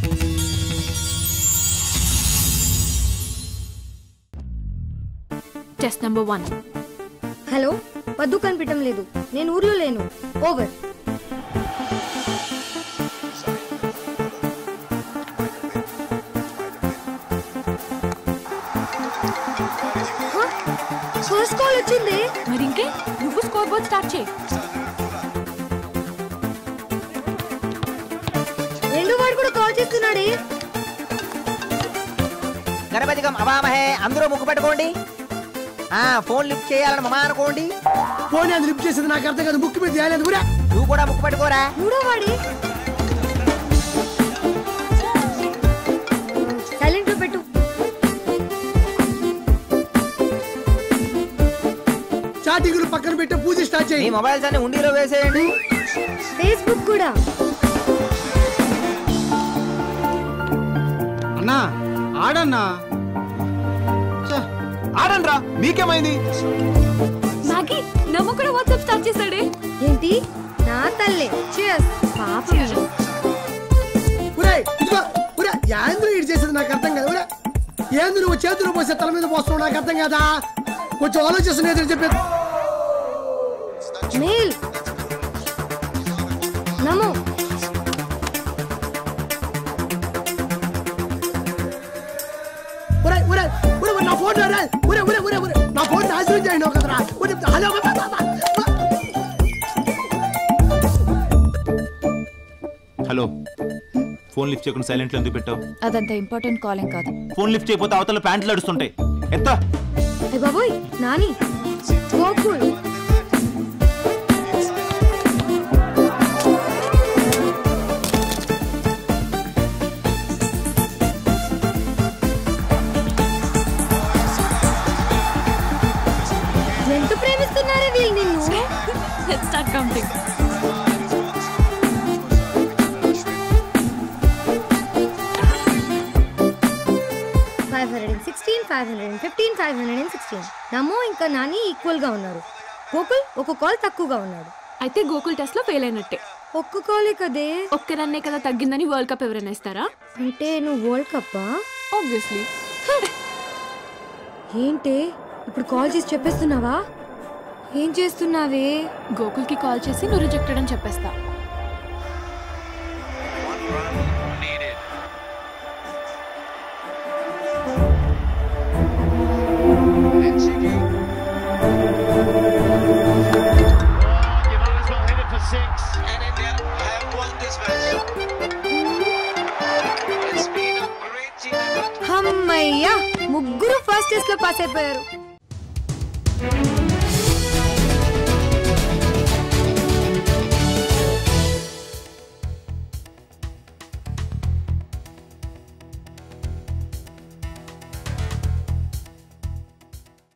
Test number one hello వద్దు కనిపించడం లేదు నేను ఊర్లో లేను ఓవర్ ఫస్ట్ కాల్ వచ్చింది మరి ఇంకే నువ్వు స్కోర్ బోర్డ్ స్టార్ట్ చేయి రెండో వాడు కూడా కాల్ చేస్తున్నాడే గణపతికం అవామహే అందరూ ముక్కు పెట్టుకోండి ఆ ఫోన్ లిఫ్ట్ చేయాలని మమా అనుకోండి ఫోన్ అది లిఫ్ట్ చేసేది నాకు అర్థం కాదు ముక్కు మీద తేలేదు ఊరా నువ్వు కూడా ముక్కు పెట్టుకోరా మూడో వాడి సైలెంట్ లో పెట్టు చాటింగులు పక్కన పెట్టి పూజ స్టార్ట్ మీ చేయి మొబైల్స్ అన్ని ఉండిలో వేసేయండి ఫేస్బుక్ కూడా అన్నా ఆడన్నా ఆడండ్రా మీకేమైంది మ్యాగీ నమ్మ కూడా వాట్సాప్ స్టార్ట్ చేశాడే ఏంటి నా తల్లే చియర్స్ పాపం ఒరేయ్ ఇదిగో ఒరే యాంద్రు ఇటు చేసేది నాకు అర్థం కాదు ఒరే ఏంది నువ్వు చేతులు పోసే తల మీద పోస్తున్నావు నాకు అర్థం కాదా కొంచెం ఆలోచిస్తున్నా ఎదురు చెప్పేది మెయిల్ నమో ఒరే ఒరే ఒరే ఒరే, నా ఫోన్ రా ఒరే ఒరే ఒరే ఒరే నా ఫోన్ నాశనం చేయండి కదరా ఒరే హలో బా, బా, బా, బా. హలో ఫోన్ లిఫ్ట్ చేయకుండా సైలెంట్ లో ఎందుకు పెట్టావు అదంత ఇంపార్టెంట్ కాలింగ్ కాదు ఫోన్ లిఫ్ట్ చేయకపోతే అవతల ప్యాంట్లు అడుస్తుంటాయి ఎంత అయ్య బాబోయ్ నాని గోకుల్ ఎంత ప్రేమిస్తున్నారే వీళ్ళు నిన్ను start counting five hundred and sixteen five hundred and fifteen five hundred and sixteen నమో ఇంకా నాని ఈక్వల్ గా ఉన్నారు గోకుల్ ఒక కాల్ తక్కువగా ఉన్నాడు అయితే గోకుల్ టెస్ట్ లో ఫెయిల్ అయినట్టే ఒక్క కాలే కదే ఒక్క రన్నే కదా తగ్గిందని వరల్డ్ కప్ ఎవరైనా ఇస్తారా అంటే నువ్వు వరల్డ్ కప్పా ఆబ్వియస్లీ ఏంటే ఇప్పుడు కాల్ చేసి చెప్పేస్తున్నావా ఏం చేస్తున్నావే గోకుల్ కి కాల్ చేసి నువ్వు రిజెక్టెడ్ అని చెప్పేస్తా You might as well hit it for six. and India have won this match. It's been a great team effort. అమ్మయ్యా ముగ్గురు ఫస్ట్ టెస్ట్ లో పాస్ అయిపోయారు